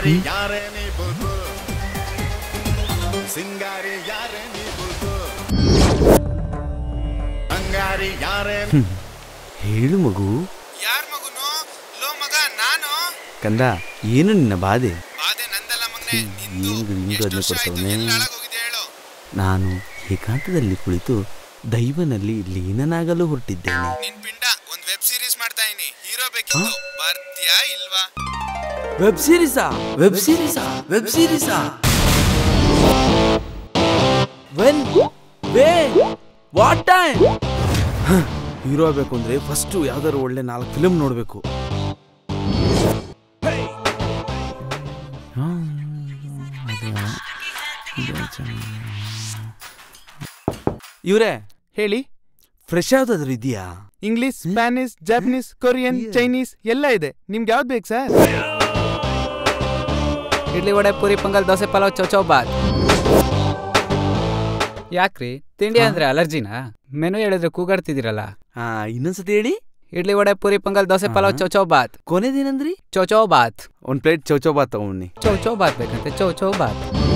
ಸಿಂಗಾರಿ ಯಾರೇ ನೀ ಬುಲ್ಬುಲ್ ಸಿಂಗಾರಿ ಯಾರೇ ನೀ ಬುಲ್ಬುಲ್ ಅಂಗಾರಿ ಯಾರೇ ಹೇಳು ಮಗು ಯಾರ್ ಮಗುನು ಲೋ ಮಗ ನಾನು ಕಂದ ಏನು ನಿನ್ನ ಬಾಧೆ ಬಾಧೆ ನಂದಲ್ಲ ಮಗನೇ ನಿಂದು ಏನು ನಿಂದು ಎಷ್ಟು ಅದನ್ನ ವರ್ಷ ಆಯ್ತು ಕೊಡ್ತವನೆ ಎಲ್ಲ ಹಾಳಾಗೋಗಿದೆ ಹೇಳು ನಾನು ಏಕಾಂತದಲ್ಲಿ ಕುಳಿತು ದೈವನಲ್ಲಿ ಲೀನನಾಗಲು ಹೊರಟಿದ್ದೇನೆ ನಿನ್ ಪಿಂಡ ಒಂದ್ ವೆಬ್ ಸೀರೀಸ್ ಮಾಡ್ತಾ ಇದೀನಿ ಹೀರೋ ಬೇಕಿತ್ತು ಬರ್ತೀಯಾ ಇಲ್ವಾ ವೆಬ್ ಸೀರೀಸಾ ವೆಬ್ ಸೀರೀಸಾ ವೆಬ್ ಸೀರೀಸಾ when way what time hero ಆಗಬೇಕು ಅಂದ್ರೆ ಫಸ್ಟ್ ಯಾವ್ದಾದ್ರು ಒಳ್ಳೆ ನಾಲ್ಕು ಫಿಲ್ಮ್ ನೋಡಬೇಕು ಇವ್ರೆ ಹೇಳಿ ಫ್ರೆಶ್ ಯಾವ್ದಾದ್ರು ಇದೆಯಾ English Spanish Japanese Korean Chinese ಎಲ್ಲ ಇದೆ ನಿಮ್ಗೆ ಯಾವ್ದು ಬೇಕು ಸರ್ ಇಡ್ಲಿ ವಡೆ ಪೂರಿ ಪೊಂಗಲ್ ದೋಸೆ ಪಲಾವ್ ಚೌಚೌ ಬಾತ್ ಯಾಕ್ರಿ ತಿಂಡಿ ಅಂದ್ರೆ ಅಲರ್ಜಿನಾ ಮೆನು ಹೇಳಿದ್ರೆ ಕೂಗಾಡ್ತಿದ್ದೀರಲ್ಲ ಹಾ ಇನ್ನೊಂದ್ಸತಿ ಹೇಳಿ ಇಡ್ಲಿ ವಡೆ ಪೂರಿ ಪೊಂಗಲ್ ದೋಸೆ ಪಲಾವ್ ಹಾ. ಚೌಚೌ ಬಾತ್ ಕೊನೆದೇನಂದ್ರಿ ಚೌಚೌ ಬಾತ್ ಒಂದ್ ಪ್ಲೇಟ್ ಚೌಚೌ ಬಾತ್ ತಗೊಂಡಿ ಚೌಚೌ ಬಾತ್ ಬೇಕಂತೆ ಚೌಚೌ ಬಾತ್